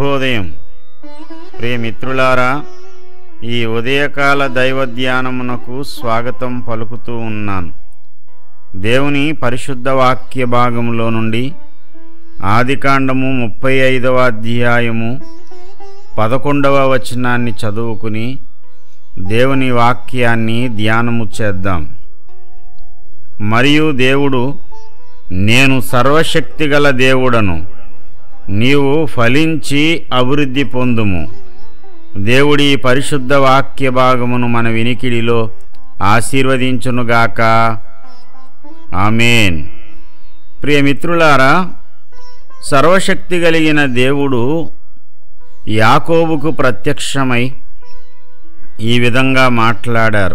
శుభోదయం ప్రియమిత్రులారా ఈ ఉదయకాల దైవ ధ్యానమునకు స్వాగతం పలుకుతూ ఉన్నాను దేవుని పరిశుద్ధ వాక్య భాగములో నుండి ఆదికాండము ముప్పై ఐదవ అధ్యాయము పదకొండవ వచనాన్ని చదువుకుని దేవుని వాక్యాన్ని ధ్యానము చేద్దాం మరియు దేవుడు నేను సర్వశక్తిగల దేవుడను నీవు ఫలించి అభివృద్ధి పొందుము దేవుడి పరిశుద్ధ వాక్య భాగమును మన వినికిడిలో ఆశీర్వదించునుగాక ఆమెన్ ప్రియమిత్రులారా సర్వశక్తి కలిగిన దేవుడు యాకోబుకు ప్రత్యక్షమై ఈ విధంగా మాట్లాడారు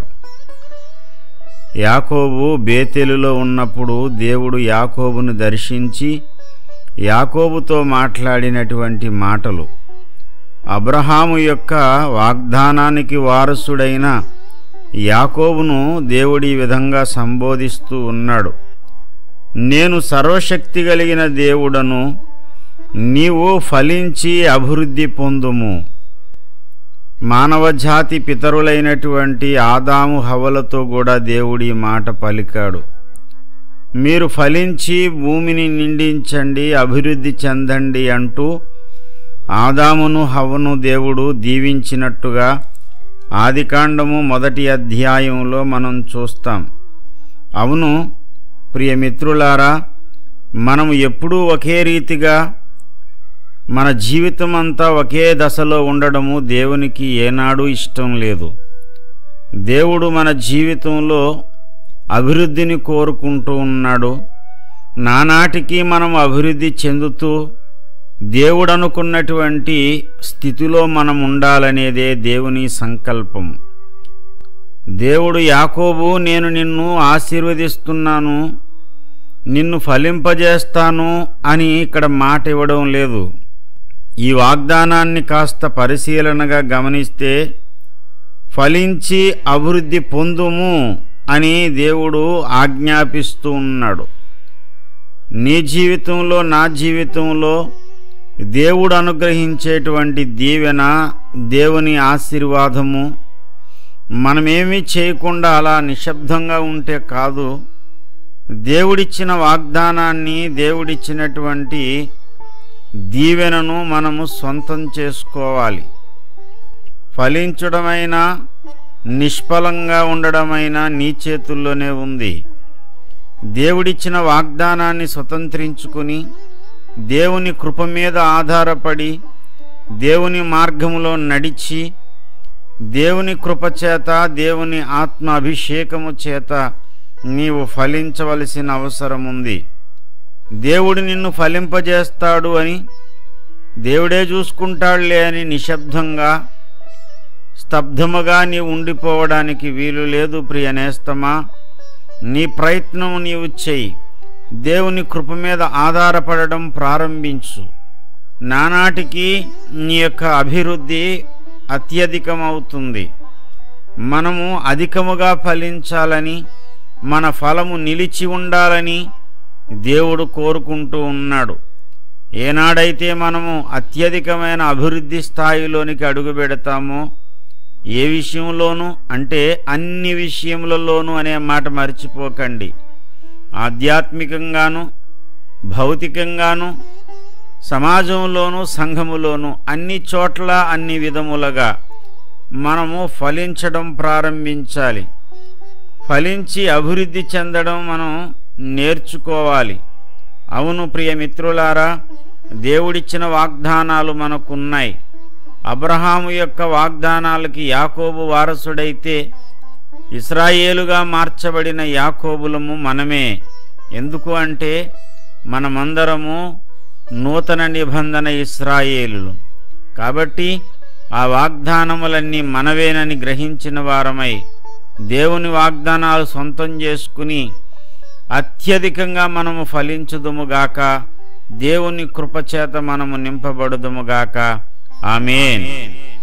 యాకోబు బేతెలులో ఉన్నప్పుడు దేవుడు యాకోబును దర్శించి యాకోబుతో మాట్లాడినటువంటి మాటలు అబ్రహాము యొక్క వాగ్దానానికి వారసుడైన యాకోబును దేవుడి ఈ విధంగా సంబోధిస్తూ ఉన్నాడు నేను సర్వశక్తి కలిగిన దేవుడను నీవు ఫలించి అభివృద్ధి పొందుము మానవజాతి పితరులైనటువంటి ఆదాము హవలతో కూడా దేవుడి ఈ మాట పలికాడు మీరు ఫలించి భూమిని నిండించండి అభివృద్ధి చెందండి అంటూ ఆదామును హవ్వను దేవుడు దీవించినట్టుగా ఆదికాండము మొదటి అధ్యాయంలో మనం చూస్తాం అవును ప్రియమిత్రులారా మనం ఎప్పుడూ ఒకే రీతిగా మన జీవితం అంతా ఒకే దశలో ఉండడము దేవునికి ఏనాడు ఇష్టం లేదు దేవుడు మన జీవితంలో అభివృద్ధిని కోరుకుంటూ ఉన్నాడు నానాటికి మనం అభివృద్ధి చెందుతూ దేవుడు అనుకున్నటువంటి స్థితిలో మనం ఉండాలనేదే దేవుని సంకల్పం దేవుడు యాకోబు నేను నిన్ను ఆశీర్వదిస్తున్నాను నిన్ను ఫలింపజేస్తాను అని ఇక్కడ మాట ఇవ్వడం లేదు ఈ వాగ్దానాన్ని కాస్త పరిశీలనగా గమనిస్తే ఫలించి అభివృద్ధి పొందుము అని దేవుడు ఆజ్ఞాపిస్తూ ఉన్నాడు నీ జీవితంలో నా జీవితంలో దేవుడు అనుగ్రహించేటువంటి దీవెన దేవుని ఆశీర్వాదము మనమేమీ చేయకుండా అలా నిశ్శబ్దంగా ఉంటే కాదు దేవుడిచ్చిన వాగ్దానాన్ని దేవుడిచ్చినటువంటి దీవెనను మనము సొంతం చేసుకోవాలి ఫలించడమైనా నిష్ఫలంగా ఉండడమైనా నీ చేతుల్లోనే ఉంది దేవుడిచ్చిన వాగ్దానాన్ని స్వతంత్రించుకుని దేవుని కృప మీద ఆధారపడి దేవుని మార్గములో నడిచి దేవుని కృప చేత దేవుని ఆత్మ అభిషేకము చేత నీవు ఫలించవలసిన అవసరం ఉంది దేవుడు నిన్ను ఫలింపజేస్తాడు అని దేవుడే చూసుకుంటాడులే అని నిశ్శబ్దంగా స్తబ్దముగా నీ ఉండిపోవడానికి వీలు లేదు ప్రియ నేస్తమా నీ ప్రయత్నం నీవు చెయ్యి దేవుని కృప మీద ఆధారపడడం ప్రారంభించు నానాటికి నీ యొక్క అభివృద్ధి అత్యధికమవుతుంది మనము అధికముగా ఫలించాలని మన ఫలము నిలిచి ఉండాలని దేవుడు కోరుకుంటూ ఉన్నాడు ఏనాడైతే మనము అత్యధికమైన అభివృద్ధి స్థాయిలోనికి అడుగు పెడతామో ఏ విషయంలోనూ అంటే అన్ని విషయములలోనూ అనే మాట మర్చిపోకండి ఆధ్యాత్మికంగాను భౌతికంగాను సమాజంలోనూ సంఘములోనూ అన్ని చోట్ల అన్ని విధములుగా మనము ఫలించడం ప్రారంభించాలి ఫలించి అభివృద్ధి చెందడం మనం నేర్చుకోవాలి అవును ప్రియ మిత్రులారా దేవుడిచ్చిన వాగ్దానాలు మనకున్నాయి అబ్రహాము యొక్క వాగ్దానాలకి యాకోబు వారసుడైతే ఇస్రాయేలుగా మార్చబడిన యాకోబులము మనమే ఎందుకు అంటే మనమందరము నూతన నిబంధన ఇస్రాయేలులు కాబట్టి ఆ వాగ్దానములన్నీ మనవేనని గ్రహించిన వారమై దేవుని వాగ్దానాలు సొంతం చేసుకుని అత్యధికంగా మనము ఫలించుదుముగాక దేవుని కృపచేత మనము నింపబడుదుముగాక ఆమెన్